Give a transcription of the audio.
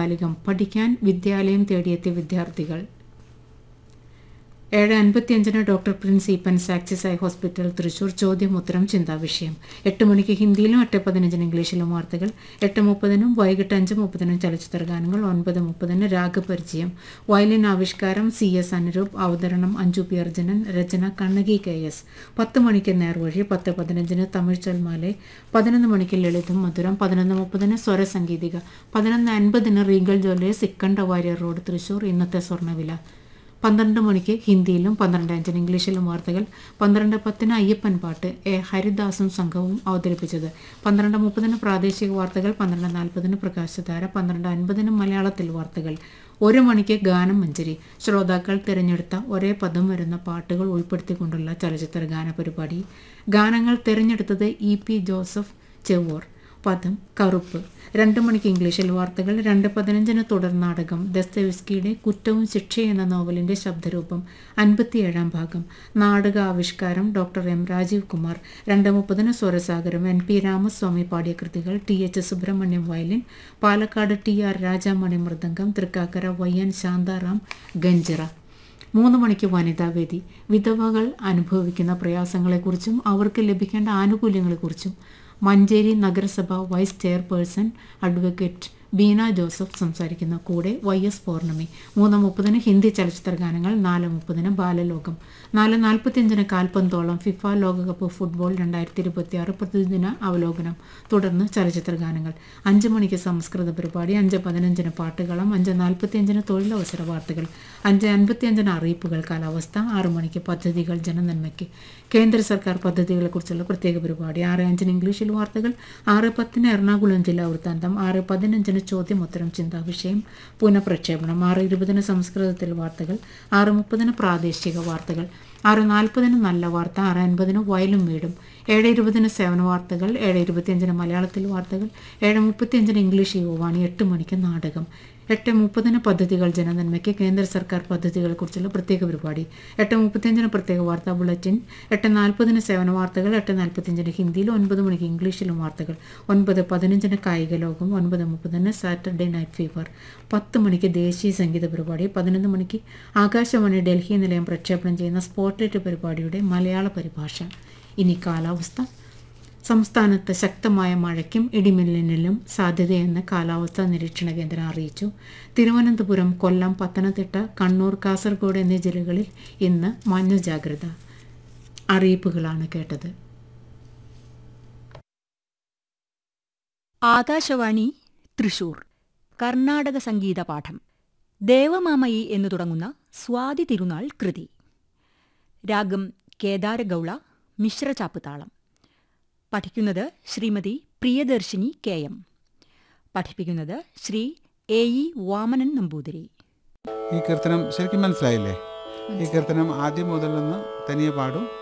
താൽക്കാലികം പഠിക്കാൻ വിദ്യാലയം തേടിയെത്തിയ വിദ്യാർത്ഥികൾ ഏഴ് അൻപത്തിയഞ്ചിന് doctor Prince Eappen's Axis eye hospital Thrissur ചോദ്യമുത്തരം ചിന്താവിഷയം എട്ട് മണിക്ക് ഹിന്ദിയിലും എട്ട് പതിനഞ്ചിന് ഇംഗ്ലീഷിലും വാർത്തകൾ എട്ട് മുപ്പതിനും വൈകിട്ട് അഞ്ച് മുപ്പതിനും ചലച്ചിത്ര ഗാനങ്ങൾ ഒൻപത് മുപ്പതിന് രാഗപരിചയം വയലിൻ ആവിഷ്കാരം സി എസ് അനുരൂപ് അവതരണം അഞ്ജു പി അർജുനൻ രചന കണ്ണകി കെ എസ് പത്ത് മണിക്ക് നേർവഴി പത്ത് പതിനഞ്ചിന് തമിഴ് ചൊൽമാലെ പതിനൊന്ന് മണിക്ക് ലളിതം മധുരം പതിനൊന്ന് മുപ്പതിന് സ്വരസംഗീതിക പതിനൊന്ന് അൻപതിന് Regal jewellers Ikkanda Warrier road Thrissur ഇന്നത്തെ സ്വർണ്ണവില പന്ത്രണ്ട് മണിക്ക് ഹിന്ദിയിലും പന്ത്രണ്ട് അഞ്ചിന് ഇംഗ്ലീഷിലും വാർത്തകൾ പന്ത്രണ്ട് പത്തിന് അയ്യപ്പൻ പാട്ട് എ ഹരിദാസും സംഘവും അവതരിപ്പിച്ചത് പന്ത്രണ്ട് മുപ്പതിന് പ്രാദേശിക വാർത്തകൾ പന്ത്രണ്ട് നാൽപ്പതിന് പ്രകാശധാര പന്ത്രണ്ട് അൻപതിന് മലയാളത്തിൽ വാർത്തകൾ ഒരു മണിക്ക് ഗാനം മഞ്ചരി ശ്രോതാക്കൾ തിരഞ്ഞെടുത്ത ഒരേ പദം വരുന്ന പാട്ടുകൾ ഉൾപ്പെടുത്തിക്കൊണ്ടുള്ള ചലച്ചിത്ര ഗാന പരിപാടി ഗാനങ്ങൾ തിരഞ്ഞെടുത്തത് ഇ പി ജോസഫ് ചെവ്വോർ പദം കറുപ്പ് രണ്ട് മണിക്ക് ഇംഗ്ലീഷിൽ വാർത്തകൾ രണ്ട് പതിനഞ്ചിന് തുടർ നാടകം ദസ്തവിസ്കിയുടെ കുറ്റവും ശിക്ഷയും എന്ന നോവലിന്റെ ശബ്ദരൂപം അൻപത്തിയേഴാം ഭാഗം നാടക ആവിഷ്കാരം ഡോക്ടർ എം രാജീവ് കുമാർ രണ്ട് മുപ്പതിന് സ്വരസാഗരം എൻ പി രാമസ്വാമി പാടിയ കൃതികൾ T H Subrahmanyam violin Palakkad T R Rajamani മൃദംഗം തൃക്കാക്കര വൈ എൻ ശാന്താറാം ഗഞ്ചിറ മൂന്ന് മണിക്ക് വനിതാവേദി വിധവകൾ അനുഭവിക്കുന്ന പ്രയാസങ്ങളെക്കുറിച്ചും അവർക്ക് ലഭിക്കേണ്ട ആനുകൂല്യങ്ങളെക്കുറിച്ചും മഞ്ചേരി നഗരസഭ vice chairperson advocate Beena Joseph സംസാരിക്കുന്ന കൂടെ വൈ എസ് പൗർണമി മൂന്ന് മുപ്പതിന് ഹിന്ദി ചലച്ചിത്ര ഗാനങ്ങൾ നാല് മുപ്പതിന് ബാലലോകം നാല് നാൽപ്പത്തിയഞ്ചിന് കാൽപന്തോളം ഫിഫ ലോകകപ്പ് ഫുട്ബോൾ രണ്ടായിരത്തി ഇരുപത്തിയാറ് പ്രതിദിന അവലോകനം തുടർന്ന് ചലച്ചിത്ര ഗാനങ്ങൾ അഞ്ച് മണിക്ക് സംസ്കൃത പരിപാടി അഞ്ച് പതിനഞ്ചിന് പാട്ടുകളം അഞ്ച് നാൽപ്പത്തിയഞ്ചിന് തൊഴിലവസര വാർത്തകൾ അഞ്ച് അൻപത്തിയഞ്ചിന് അറിയിപ്പുകൾ കാലാവസ്ഥ ആറ് മണിക്ക് പദ്ധതികൾ ജനനന്മയ്ക്ക് കേന്ദ്ര സർക്കാർ പദ്ധതികളെക്കുറിച്ചുള്ള പ്രത്യേക പരിപാടി ആറ് അഞ്ചിന് ഇംഗ്ലീഷിൽ വാർത്തകൾ ആറ് പത്തിന് എറണാകുളം ജില്ലാ വൃത്താന്തം ആറ് പതിനഞ്ചിന് ചോദ്യമുത്തരം ചിന്താ വിഷയം പുനഃപ്രക്ഷേപണം ആറ് ഇരുപതിന് സംസ്കൃതത്തിൽ വാർത്തകൾ ആറ് മുപ്പതിന് പ്രാദേശിക വാർത്തകൾ ആറ് നാൽപ്പതിന് നല്ല വാർത്ത ആറ് അൻപതിന് വയലും വീടും ഏഴ് ഇരുപതിന് സേവന വാർത്തകൾ ഏഴ് ഇരുപത്തിയഞ്ചിന് മലയാളത്തിൽ വാർത്തകൾ ഏഴ് മുപ്പത്തിയഞ്ചിന് ഇംഗ്ലീഷ് യുവാണി എട്ട് മണിക്ക് നാടകം എട്ട് മുപ്പതിന് പദ്ധതികൾ ജനനന്മയ്ക്ക് കേന്ദ്ര സർക്കാർ പദ്ധതികളെക്കുറിച്ചുള്ള പ്രത്യേക പരിപാടി എട്ട് മുപ്പത്തിയഞ്ചിന് പ്രത്യേക വാർത്താ ബുള്ളറ്റിൻ എട്ട് നാൽപ്പതിന് സേവന വാർത്തകൾ എട്ട് നാൽപ്പത്തിയഞ്ചിന് ഹിന്ദിയിലും ഒൻപത് മണിക്ക് ഇംഗ്ലീഷിലും വാർത്തകൾ ഒൻപത് പതിനഞ്ചിന് കായിക ലോകം ഒൻപത് മുപ്പതിന് സാറ്റർഡേ നൈറ്റ് ഫീവർ പത്ത് മണിക്ക് ദേശീയ സംഗീത പരിപാടി പതിനൊന്ന് മണിക്ക് ആകാശവാണി ഡൽഹി നിലയം പ്രക്ഷേപണം ചെയ്യുന്ന സ്പോട്ട്ലൈറ്റ് പരിപാടിയുടെ മലയാള പരിഭാഷ ഇനി കാലാവസ്ഥ സംസ്ഥാനത്ത് ശക്തമായ മഴയ്ക്കും ഇടിമിന്നലിനും സാധ്യതയെന്ന് കാലാവസ്ഥാ നിരീക്ഷണ കേന്ദ്രം അറിയിച്ചു തിരുവനന്തപുരം കൊല്ലം പത്തനംതിട്ട കണ്ണൂർ കാസർഗോഡ് എന്നീ ജില്ലകളിൽ ഇന്ന് മഞ്ഞ ജാഗ്രത അറിയിപ്പുകളാണ് കേട്ടത് ആകാശവാണി തൃശൂർ കർണാടക സംഗീത പാഠം ദേവമാമയി എന്നു തുടങ്ങുന്ന സ്വാതി തിരുനാൾ കൃതി രാഗം കേദാരഗൗള മിശ്രചാപ്പ് താളം പഠിക്കുന്നത് ശ്രീമതി പ്രിയദർശിനി കെ എം പഠിപ്പിക്കുന്നത് ശ്രീ എ ഇ വാമനൻ നമ്പൂതിരി ഈ കീർത്തനം ശരിക്കും മനസ്സിലായില്ലേ ഈ കീർത്തനം ആദ്യം മുതൽ നിന്ന് തനിയെ പാടും